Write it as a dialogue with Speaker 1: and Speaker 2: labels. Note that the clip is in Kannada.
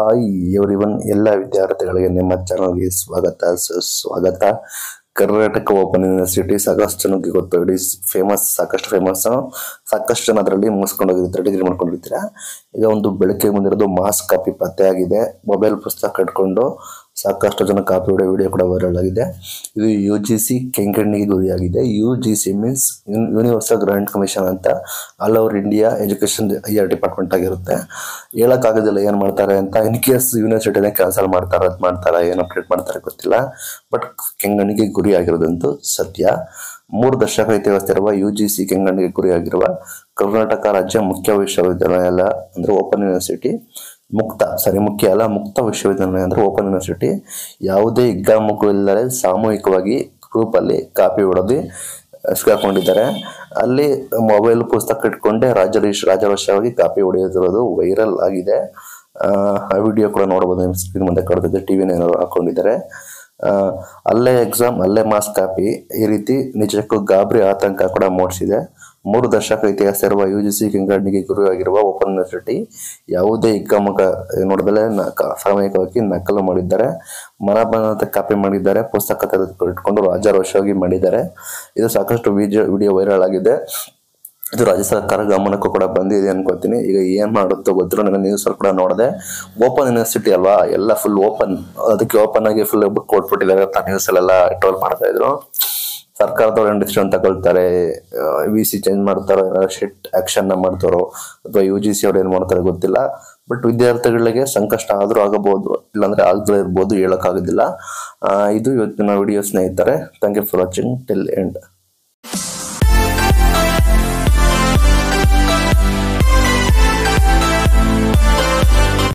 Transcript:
Speaker 1: ಹಾಯ್ ಎವ್ರಿ ಒನ್ ಎಲ್ಲ ವಿದ್ಯಾರ್ಥಿಗಳಿಗೆ ನಿಮ್ಮ ಚಾನಲ್ಗೆ ಸ್ವಾಗತ ಸುಸ್ವಾಗತ ಕರ್ನಾಟಕ ಓಪನ್ ಯೂನಿವರ್ಸಿಟಿ ಸಾಕಷ್ಟು ಜನಕ್ಕೆ ಗೊತ್ತು ಇಡೀ ಫೇಮಸ್ ಸಾಕಷ್ಟು ಫೇಮಸ್ ಸಾಕಷ್ಟು ಜನ ಅದರಲ್ಲಿ ಮುಗಿಸ್ಕೊಂಡು ಹೋಗಿರ್ತಾರೆ ಡಿಗ್ರಿ ಮಾಡ್ಕೊಂಡಿರ್ತೀರ ಈಗ ಒಂದು ಬೆಳಕಿಗೆ ಬಂದಿರೋದು ಮಾಸ್ ಕಾಪಿ ಪತ್ತೆ ಆಗಿದೆ ಮೊಬೈಲ್ ಪುಸ್ತಕ ಇಟ್ಕೊಂಡು ಸಾಕಷ್ಟು ಜನ ಕಾಪಿ ಹೊಡೆಯೋ ವಿಡಿಯೋ ಕೂಡ ವೈರಲ್ ಆಗಿದೆ ಇದು ಯು ಜಿ ಸಿ ಕೆಂಗಣ್ಣಿಗೆ ಗುರಿಯಾಗಿದೆ U G C means universal grant commission ಅಂತ all over India education I R department ಆಗಿರುತ್ತೆ ಹೇಳೋಕ್ಕಾಗೋದಿಲ್ಲ ಏನು ಮಾಡ್ತಾರೆ ಅಂತ ಇನ್ ಕೇಸ್ ಯೂನಿವರ್ಸಿಟಿನೇ ಕ್ಯಾನ್ಸಲ್ ಮಾಡ್ತಾರೆ ಅದು ಮಾಡ್ತಾರೆ ಏನು ಅಪ್ಡೇಟ್ ಮಾಡ್ತಾರೆ ಗೊತ್ತಿಲ್ಲ ಬಟ್ ಕೆಂಗಣ್ಣಿಗೆ ಗುರಿ ಆಗಿರೋದಂತೂ ಸತ್ಯ ಮೂರು ದಶಕ ಇತಿಹಾಸ ಇರುವ ಯು ಜಿ ಸಿ ಕೆಂಗಣ್ಣಿಗೆ ಗುರಿಯಾಗಿರುವ ಕರ್ನಾಟಕ ರಾಜ್ಯ ಮುಖ್ಯ ವಿಶ್ವವಿದ್ಯಾಲಯ ಅಂದ್ರೆ ಓಪನ್ ಯೂನಿವರ್ಸಿಟಿ ಮುಕ್ತ ಸರಿ ಮುಖ್ಯ ಅಲ್ಲ ಮುಕ್ತ ವಿಶ್ವವಿದ್ಯಾಲಯ ಅಂದ್ರೆ ಓಪನ್ ಯೂನಿವರ್ಸಿಟಿ ಯಾವುದೇ ಹಿಗ್ಗಾಮುಗ್ಗು ಇಲ್ಲದೆ ಸಾಮೂಹಿಕವಾಗಿ ಗ್ರೂಪಲ್ಲಿ ಕಾಪಿ ಹೊಡೆದು ಸಿಗಾಕೊಂಡಿದ್ದಾರೆ ಅಲ್ಲಿ ಮೊಬೈಲ್ ಪುಸ್ತಕ ಇಟ್ಕೊಂಡೆ ರಾಜ ರಾಜರೋಷವಾಗಿ ಕಾಪಿ ಹೊಡೆಯುತ್ತಿರೋದು ವೈರಲ್ ಆಗಿದೆ ಆ, ಆ ವಿಡಿಯೋ ಕೂಡ ನೋಡಬಹುದು ಸ್ಕ್ರೀನ್ ಮುಂದೆ ಕಾಡ್ತಿದೆ ಟಿವಿನ ಏನಾದ್ರು ಹಾಕೊಂಡಿದ್ದಾರೆ ಆ, ಅಲ್ಲೇ ಎಕ್ಸಾಮ್ ಅಲ್ಲೇ ಮಾಸ್ ಕಾಪಿ ಈ ರೀತಿ ನಿಜಕ್ಕೂ ಗಾಬರಿ ಆತಂಕ ಕೂಡ ಮೂಡಿಸಿದೆ ಮೂರು ದಶಕ ಇತಿಹಾಸ ಇರುವ ಯು ಜಿ ಸಿ ಕೆಂಗಣ್ಣಿಗೆ ಗುರಿಯಾಗಿರುವ ಓಪನ್ ಯೂನಿವರ್ಸಿಟಿ ಯಾವುದೇ ಹಿಗ್ಗಾಮುಗ್ಗ ನೋಡಿದಲೇ ಸಾಮೂಹಿಕವಾಗಿ ನಕಲು ಮಾಡಿದ್ದಾರೆ ಮನಬಂದಂತೆ ಕಾಪಿ ಮಾಡಿದ್ದಾರೆ ಪುಸ್ತಕ ತೆಗೆದು ಇಟ್ಕೊಂಡು ರಾಜಾರೋಷವಾಗಿ ಮಾಡಿದ್ದಾರೆ ಇದು ಸಾಕಷ್ಟು ವಿಡಿಯೋ ವಿಡಿಯೋ ವೈರಲ್ ಆಗಿದೆ ಇದು ರಾಜ್ಯ ಸರ್ಕಾರ ಗಮನಕ್ಕೂ ಕೂಡ ಬಂದಿದೆ ಅನ್ಕೋತೀನಿ ಈಗ ಏನ್ ಮಾಡುತ್ತೋ ಗೊತ್ತಿಲ್ಲ ನನಗೆ ನ್ಯೂಸ್ ಕೂಡ ನೋಡಿದೆ ಓಪನ್ ಯೂನಿವರ್ಸಿಟಿ ಅಲ್ವಾ ಎಲ್ಲ ಫುಲ್ ಓಪನ್ ಅದಕ್ಕೆ ಓಪನ್ ಆಗಿ ಫುಲ್ ಬುಕ್ ಕೊಟ್ಬಿಟ್ಟಿದ್ದಾರೆ ಅಂತ ನ್ಯೂಸ್ ಅಲ್ಲೆಲ್ಲ ಟ್ರೋಲ್ ಮಾಡ್ತಾ ಇದ್ರು ಸರ್ಕಾರದವ್ರು ಏನು ಡಿಸಿಷನ್ ತಗೊಳ್ತಾರೆ ವಿ ಸಿ ಚೇಂಜ್ ಮಾಡ್ತಾರೋ ಏನಾದ್ರು ಶಿಟ್ ಆಕ್ಷನ್ ಮಾಡ್ತಾರೋ ಅಥವಾ ಯು ಜಿ ಸಿ ಅವ್ರು ಏನು ಮಾಡ್ತಾರೆ ಗೊತ್ತಿಲ್ಲ ಬಟ್ ವಿದ್ಯಾರ್ಥಿಗಳಿಗೆ ಸಂಕಷ್ಟ ಆದರೂ ಆಗಬಹುದು ಇಲ್ಲಾಂದ್ರೆ ಆಗದೇ ಇರ್ಬೋದು ಹೇಳೋಕ್ಕಾಗೋದಿಲ್ಲ ಆ, ಇದು ಇವತ್ತಿನ ವಿಡಿಯೋ ಸ್ನೇಹಿತರೆ thank you for watching till end